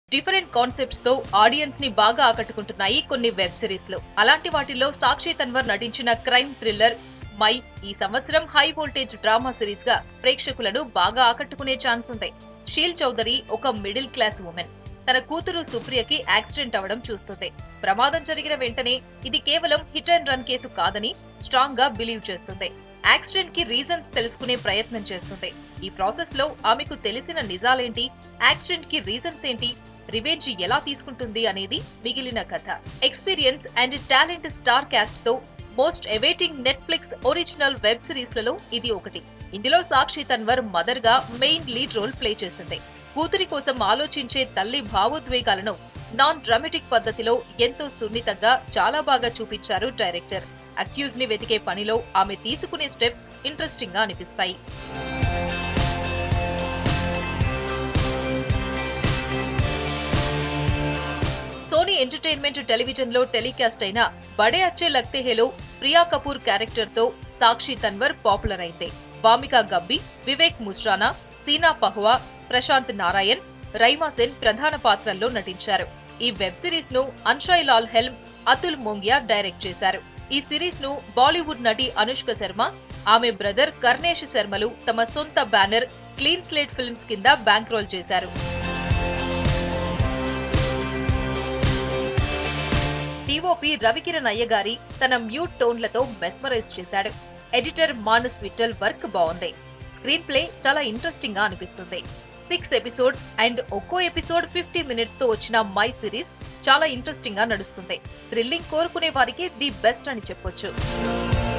different concepts తో audience ని బాగా ఆకట్టుకుంటున్నాయి కొన్ని వెబ్ సిరీస్ లో అలాంటి వాటిల్లో సాక్షి తన్వర్ నటించిన క్రైమ్ థ్రిల్లర్ మై ఈ సంవత్సరం హై వోల్టేజ్ డ్రామా సిరీస్ గా ప్రేక్షకులను బాగా ఆకట్టుకునే ఛాన్స్ ఉంది షీల్ చౌదరి ఒక మిడిల్ క్లాస్ ఉమెన్ తన కూతురు సుప్రియకి యాక్సిడెంట్ అవడం చూస్తుంది ప్రమాదం జరిగిన వెంటనే ఇది కేవలం హిట్ అండ్ రన్ కేసు కాదని స్ట్రాంగ్ గా బిలీవ్ చేస్తుంది యాక్సిడెంట్ కి రీజన్స్ తెలుసుకునే ప్రయత్నం చేస్తుంది ఈ ప్రాసెస్ లో ఆమెకు తెలిసిన నిజాలేంటి యాక్సిడెంట్ కి రీజన్స్ ఏంటి రివెంజ్ ఎలా తీసుకుంటుంది అనేది మిగిలిన కథ experience and talent star cast తో most awaiting Netflix original web series లలో ఇది ఒకటి ఇందులో సాక్షి తన్వర్ మదర్ గా మెయిన్ లీడ్ రోల్ ప్లే చేసింది కూతురి కోసం ఆలోచించే తల్లి భావోద్వేగాలను నాన్ డ్రామాటిక్ పద్ధతిలో ఎంతో సున్నితంగా చాలా బాగా చూపించారు డైరెక్టర్ అక్యూజ్ ని వెతికే పనిలో ఆమె తీసుకునే స్టెప్స్ ఇంట్రెస్టింగ్ గా అనిపిస్తాయి సోనీ ఎంటర్టైన్మెంట్ టెలివిజన్ లో టెలికాస్ట్ అయిన బడే అచ్చే లగ్తే హేలో ప్రియా కపూర్ క్యారెక్టర్ తో సాక్షి తన్వర్ పాపులర్ అయింది వామిక గబ్బి వివేక్ ముస్రానా సీనా పహ్వా ప్రశాంత్ నారాయణ్ రైమా సెన్ ప్రధాన పాత్రల్లో నటించారు ఈ వెబ్ సిరీస్ ను అన్షాయ్ లాల్ హెల్మ్ అతుల్ మోంగియా డైరెక్ట్ చేశారు ఈ సిరీస్ ను బాలీవుడ్ నటి అనుష్క శర్మ ఆమె బ్రదర్ కర్ణేష్ శర్మలు తమ సొంత బ్యానర్ క్లీన్ స్లేట్ ఫిల్మ్స్ కింద బ్యాంక్ రోల్ చేశారు టీఓపీ రవికిరణ్ అయ్యగారి తన మ్యూట్ టోన్లతో మెస్మరైజ్ చేశాడు ఎడిటర్ మానస్ విఠల్ వర్క్ బాగుంది స్క్రీన్ ప్లే చాలా ఇంట్రెస్టింగ్ గా అనిపిస్తుంది సిక్స్ ఎపిసోడ్స్ అండ్ ఒక్కో ఎపిసోడ్ ఫిఫ్టీ మినిట్స్ తో వచ్చిన మై సిరీస్ చాలా ఇంట్రెస్టింగ్ గా నడుస్తుంది థ్రిల్లింగ్ కోరుకునే వారికి ది బెస్ట్ అని చెప్పొచ్చు